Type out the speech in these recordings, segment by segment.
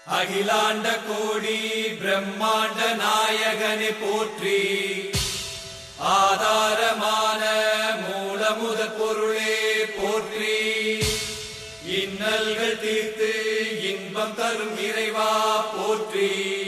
அகிலாண்ட கோடி பிரம்மாண்ட நாயகனை போற்றி ஆதாரமான மூலமுத பொருளே போற்றி இன்னல்கள் தீர்த்து இன்பம் தரும் இறைவா போற்றி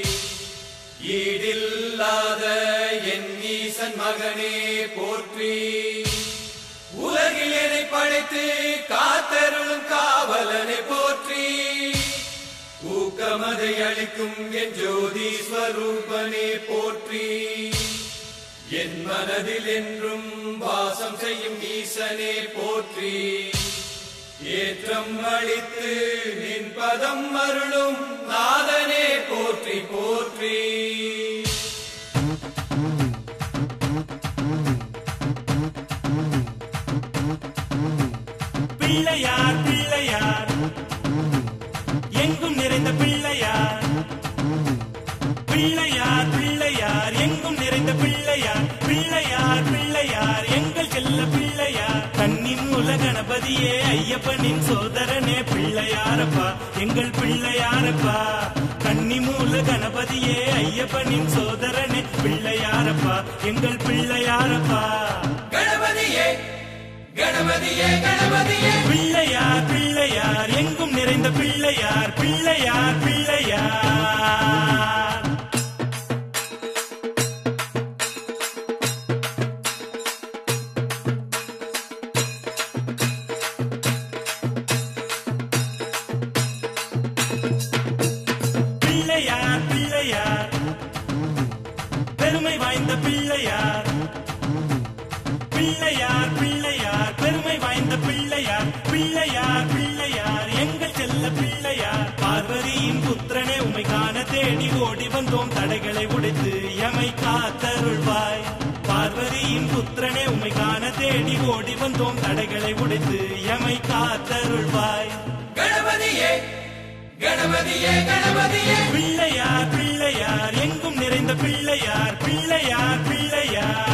ஈடில்லாத என் ஈசன் மகனே போற்றி உலகில் என்னை படைத்து காத்தருளும் காவலனை போற்றி ஊக்கமதை அளிக்கும் என் ஜோதி ஸ்வரூபனே போற்றி என் மனதில் என்றும் வாசம் செய்யும் ஈசனே போற்றி ஏற்றம் அளித்து நின் பதம் அருளும் நாதனே போற்றி போற்றி பிள்ளையார் பிள்ளையார் எங்கும் நிறைந்த பிள்ளையார் பிள்ளையார் பிள்ளையார் எங்கும் நிறைந்த பிள்ளையார் பிள்ளையார் பிள்ளையார் எங்கள் செல்ல பிள்ளையார் கண்ணின் மூல கணபதியே ஐயப்பனின் சோதரனே பிள்ளையாரப்பா எங்கள் பிள்ளையாரப்பா கன்னி மூல கணபதியே ஐயப்பனின் சோதரனே பிள்ளையாரப்பா எங்கள் பிள்ளையாரப்பா கணபதியே கணபதியே கணபதியே பிள்ளையார் பிள்ளையார் எங்கும் நிறைந்த பிள்ளையார் பிள்ளையார் பிள்ளையார் பிள்ளையார் பிள்ளையார் பெருமை வாய்ந்த பிள்ளையார் பிள்ளையார் பிள்ளையார் பெருமை வாய்ந்த பிள்ளையார் பிள்ளையார் பிள்ளையார் எங்கள் செல்ல பிள்ளையார் பார்வதியின் புத்திரனே உமை காண தேடி ஓடி வந்தோம் தடைகளை உடைத்து எமை காத்தருள்வாய் பார்வதியின் புத்திரனே உமை காண தேடி ஓடி வந்தோம் தடைகளை உடைத்து எமை காத்தருள்வாய் கணபதியே கணபதியே கணபதியே பிள்ளையார் பிள்ளையார் எங்கும் நிறைந்த பிள்ளையார் பிள்ளையார் பிள்ளையார்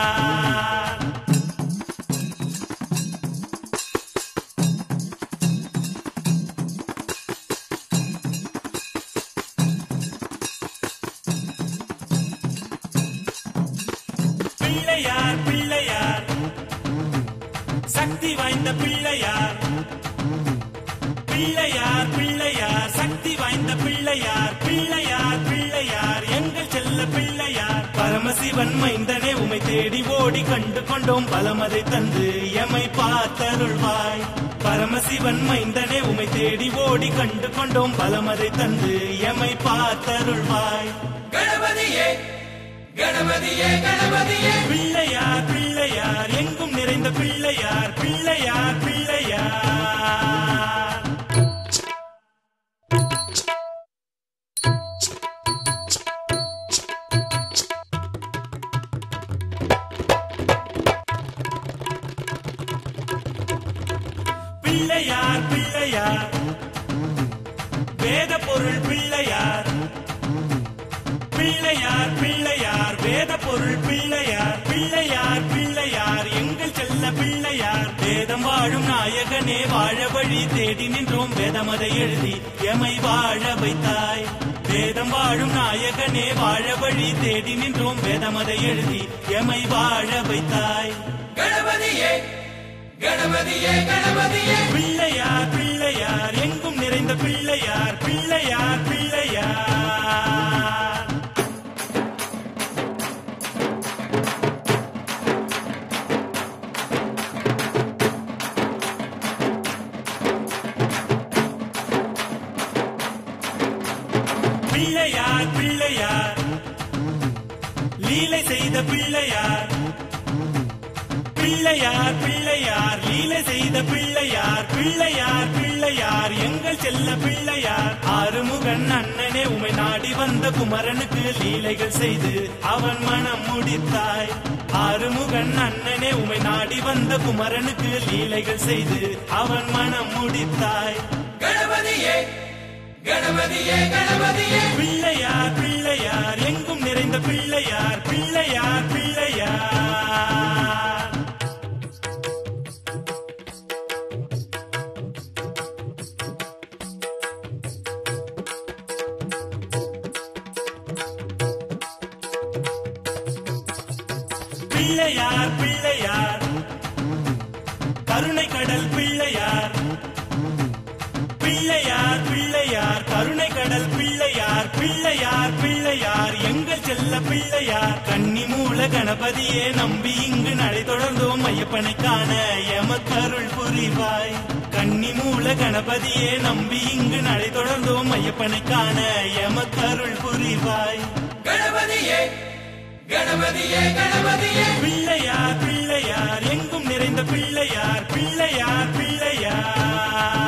பிள்ளையார் பிள்ளையார் சக்தி வாய்ந்த பிள்ளையார் பிள்ளையார் பிள்ளையார் சக்தி வாய்ந்த பிள்ளையார் பிள்ளையார் பிள்ளையார் எங்கள் செல்ல பிள்ளையார் பரமசிவன் மைந்தனே உமை தேடி ஓடி கண்டு கொண்டோம் பலமதை தந்து எமை பார்த்தருள்வாய் பரமசிவன் மைந்தனே உமை தேடி ஓடி கண்டு கொண்டோம் பலமதை தந்து எமை பார்த்தருள்வாய் கணபதியே கணபதியே கணபதியே பிள்ளையார் பிள்ளையார் எங்கும் நிறைந்த பிள்ளையார் பிள்ளையார் பிள்ளையார் பிள்ளையார் பிள்ளையார் வேத பொருள் பிள்ளையார் பிள்ளையார் பிள்ளையார் வேத பொருள் பிள்ளையார் பிள்ளையார் பிள்ளையார் எங்கள் செல்ல பிள்ளையார் வேதம் வாழும் நாயகனே வாழ வழி தேடி நின்றோம் வேதமதை எழுதி எமை வாழ வைத்தாய் வேதம் வாழும் நாயகனே வாழ வழி தேடி நின்றோம் வேதமதை எழுதி எமை வாழ வைத்தாய் கணபதியே கணபதியே கணபதியே பிள்ளையார் பிள்ளையார் எங்கும் நிறைந்த பிள்ளையார் பிள்ளையார் பிள்ளையார் பிள்ளையார் பிள்ளையார் லீலை செய்த பிள்ளையார் பிள்ளையார் பிள்ளையார் லீலை செய்த பிள்ளையார் பிள்ளையார் பிள்ளையார் எங்கள் செல்ல பிள்ளையார் ஆறுமுகன் அண்ணனே உமை நாடி வந்த குமரனுக்கு லீலைகள் செய்து அவன் மனம் முடித்தாய் ஆறுமுகன் அண்ணனே உமை நாடி வந்த குமரனுக்கு லீலைகள் செய்து அவன் மனம் முடித்தாய் கணபதியே கணபதியே கணபதியே பிள்ளையார் பிள்ளையார் எங்கும் நிறைந்த பிள்ளையார் பிள்ளையார் பிள்ளையார் பிள்ளையார் பிள்ளையார் கருணை கடல் பிள்ளையார் பிள்ளையார் பிள்ளையார் கருணை கடல் பிள்ளையார் பிள்ளையார் பிள்ளையார் எங்கள் செல்ல பிள்ளையார் கன்னி மூல கணபதியே நம்பி இங்கு நடை தொடர்ந்தோம் ஐயப்பனை காண எமக்கருள் புரிவாய் கன்னி மூல கணபதியே நம்பி இங்கு நடை தொடர்ந்தோம் ஐயப்பனை காண எமக்கருள் புரிவாய் கணபதியே கணபதியே கணபதியே பிள்ளையார் பிள்ளையார் எங்கும் நிறைந்த பிள்ளையார் பிள்ளையார் பிள்ளையார்